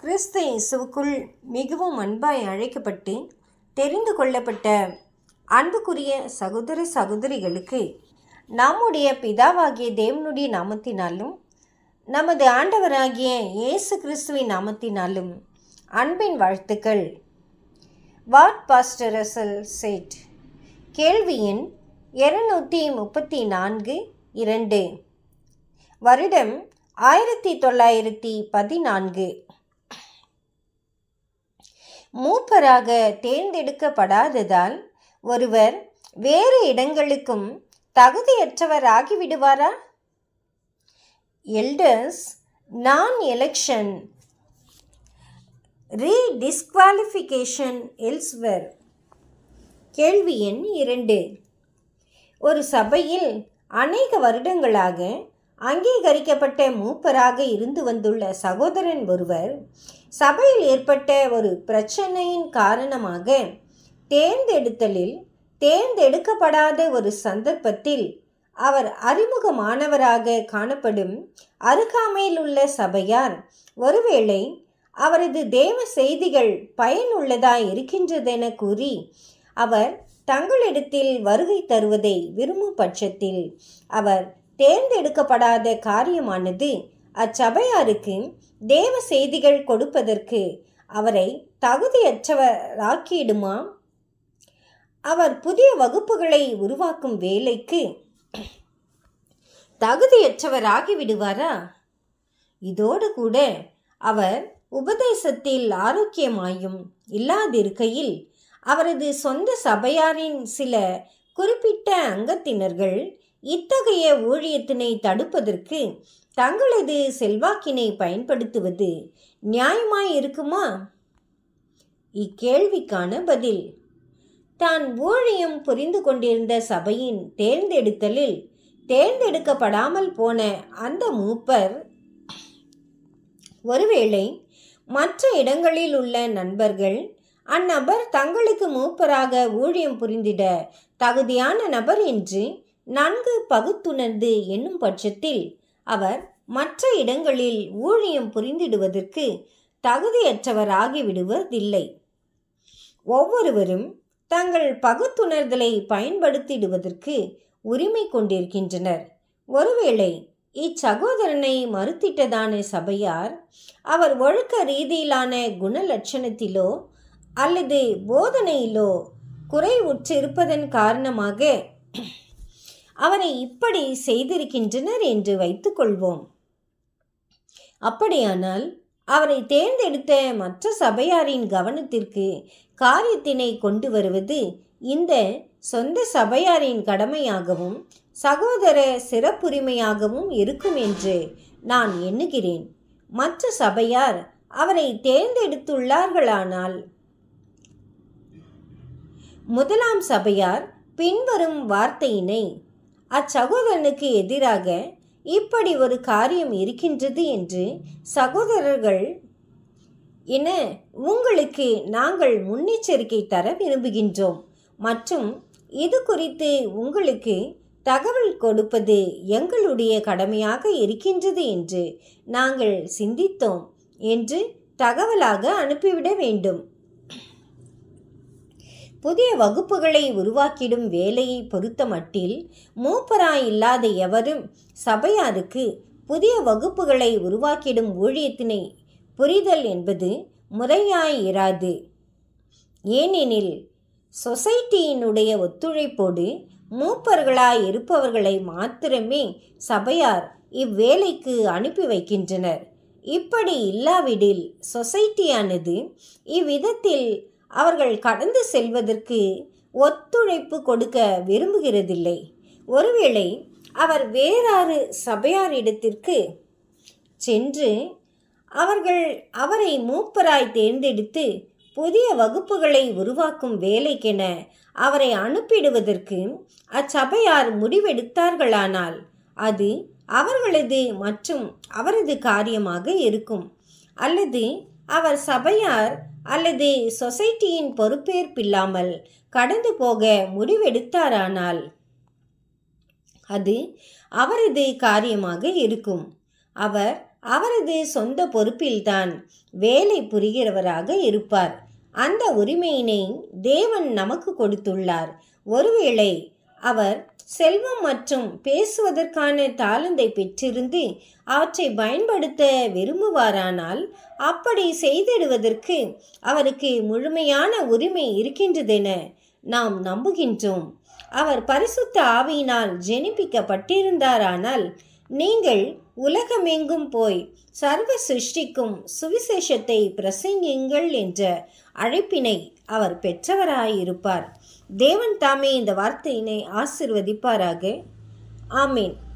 கிறிஸ்து இயேசுவுக்குள் மிகவும் அன்பாய் அழைக்கப்பட்டு தெரிந்து கொள்ளப்பட்ட அன்புக்குரிய சகோதர சகோதரிகளுக்கு நம்முடைய பிதாவாகிய தேவனுடைய நாமத்தினாலும் நமது ஆண்டவராகிய இயேசு கிறிஸ்துவின் நாமத்தினாலும் அன்பின் வாழ்த்துக்கள் வாட் பாஸ்டர் ரசல் செட் கேள்வி எண் இருநூற்றி முப்பத்தி நான்கு இரண்டு வருடம் ஆயிரத்தி தொள்ளாயிரத்தி பதினான்கு மூப்பராக தேர்ந்தெடுக்கப்படாததால் ஒருவர் வேறு இடங்களுக்கும் தகுதியற்றவர் ஆகிவிடுவாரா எல்டர்ஸ் நான் எலெக்ஷன் ரீடிஸ்குவாலிஃபிகேஷன் எல்ஸ்வர் கேள்வி எண் இரண்டு ஒரு சபையில் அநேக வருடங்களாக அங்கீகரிக்கப்பட்ட மூப்பராக இருந்து வந்துள்ள சகோதரன் ஒருவர் சபையில் ஏற்பட்ட ஒரு பிரச்சனையின் காரணமாக தேர்ந்தெடுத்தலில் தேர்ந்தெடுக்கப்படாத ஒரு சந்தர்ப்பத்தில் அவர் அறிமுகமானவராக காணப்படும் அருகாமையில் உள்ள சபையார் ஒருவேளை அவரது தேவ செய்திகள் பயனுள்ளதாய் இருக்கின்றதென கூறி அவர் தங்களிடத்தில் வருகை தருவதை விரும்பும் பட்சத்தில் அவர் தேர்ந்தெடுக்கப்படாத காரியமானது அச்சபையாருக்கு தேவ செய்திகள் கொடுப்பதற்கு அவரை தகுதியற்றவராக்கிடுமா அவர் புதிய வகுப்புகளை உருவாக்கும் வேலைக்கு தகுதியற்றவராகி விடுவாரா இதோடு கூட அவர் உபதேசத்தில் ஆரோக்கியமாயும் இல்லாதிருக்கையில் அவரது சொந்த சபையாரின் சில குறிப்பிட்ட அங்கத்தினர்கள் இத்தகைய ஊழியத்தினை தடுப்பதற்கு தங்களது செல்வாக்கினை பயன்படுத்துவது நியாயமாய் இருக்குமா இக்கேள்விக்கான பதில் தான் ஊழியம் புரிந்து கொண்டிருந்த சபையின் தேர்ந்தெடுத்தலில் தேர்ந்தெடுக்கப்படாமல் போன அந்த மூப்பர் ஒருவேளை மற்ற இடங்களில் உள்ள நண்பர்கள் அந்நபர் தங்களுக்கு மூப்பராக ஊழியம் புரிந்திட தகுதியான நபர் என்று நன்கு பகுத்துணர்ந்து என்னும் பட்சத்தில் அவர் மற்ற இடங்களில் ஊழியம் புரிந்திடுவதற்கு தகுதியற்றவராகி விடுவதில்லை ஒவ்வொருவரும் தங்கள் பகுத்துணர்தலை பயன்படுத்திடுவதற்கு உரிமை கொண்டிருக்கின்றனர் ஒருவேளை இச்சகோதரனை மறுத்திட்டதான சபையார் அவர் ஒழுக்க ரீதியிலான குணலட்சணத்திலோ அல்லது போதனையிலோ குறை உற்றிருப்பதன் காரணமாக அவரை இப்படி செய்திருக்கின்றனர் என்று வைத்துக்கொள்வோம் அப்படியானால் அவரை தேர்ந்தெடுத்த மற்ற சபையாரின் கவனத்திற்கு காரியத்தினை கொண்டு வருவது இந்த சொந்த சபையாரின் கடமையாகவும் சகோதர சிறப்புரிமையாகவும் இருக்கும் என்று நான் எண்ணுகிறேன் மற்ற சபையார் அவரை தேர்ந்தெடுத்துள்ளார்களானால் முதலாம் சபையார் பின்வரும் வார்த்தையினை அச்சகோதரனுக்கு எதிராக இப்படி ஒரு காரியம் இருக்கின்றது என்று சகோதரர்கள் என உங்களுக்கு நாங்கள் முன்னெச்சரிக்கை தர விரும்புகின்றோம் மற்றும் இது குறித்து உங்களுக்கு தகவல் கொடுப்பது எங்களுடைய கடமையாக இருக்கின்றது என்று நாங்கள் சிந்தித்தோம் என்று தகவலாக அனுப்பிவிட வேண்டும் புதிய வகுப்புகளை உருவாக்கிடும் வேலையை பொறுத்த மட்டில் மூப்பராய் இல்லாத எவரும் சபையாருக்கு புதிய வகுப்புகளை உருவாக்கிடும் ஊழியத்தினை புரிதல் என்பது முறையாய் இராது ஏனெனில் சொசைட்டியினுடைய ஒத்துழைப்போடு மூப்பர்களாய் இருப்பவர்களை மாத்திரமே சபையார் இவ்வேலைக்கு அனுப்பி வைக்கின்றனர் இப்படி இல்லாவிடில் சொசைட்டியானது இவ்விதத்தில் அவர்கள் கடந்து செல்வதற்கு ஒத்துழைப்பு கொடுக்க விரும்புகிறதில்லை ஒருவேளை அவர் வேறாறு சபையாரிடத்திற்கு சென்று அவர்கள் அவரை மூப்பராய் தேர்ந்தெடுத்து புதிய வகுப்புகளை உருவாக்கும் வேலைக்கென அவரை அனுப்பிடுவதற்கு அச்சபையார் முடிவெடுத்தார்களானால் அது அவர்களது மற்றும் அவரது காரியமாக இருக்கும் அல்லது அவர் சபையார் அல்லது சொசைட்டியின் பொறுப்பேற்பில்லாமல் கடந்து போக முடிவெடுத்தாரானால் அது அவரது காரியமாக இருக்கும் அவர் அவரது சொந்த பொறுப்பில்தான் வேலை புரிகிறவராக இருப்பார் அந்த உரிமையினை தேவன் நமக்கு கொடுத்துள்ளார் ஒருவேளை அவர் செல்வம் மற்றும் பேசுவதற்கான தாளந்தை பெற்றிருந்து அவற்றை பயன்படுத்த விரும்புவாரானால் அப்படி செய்திடுவதற்கு அவருக்கு முழுமையான உரிமை இருக்கின்றதென நாம் நம்புகின்றோம் அவர் பரிசுத்த ஆவியினால் ஜெனிப்பிக்கப்பட்டிருந்தாரானால் நீங்கள் உலகமெங்கும் போய் சர்வ சிருஷ்டிக்கும் சுவிசேஷத்தை பிரசங்கியுங்கள் என்ற அழைப்பினை அவர் பெற்றவராயிருப்பார் தேவன் தாமே இந்த வார்த்தையினை ஆசிர்வதிப்பாராக ஆமீன்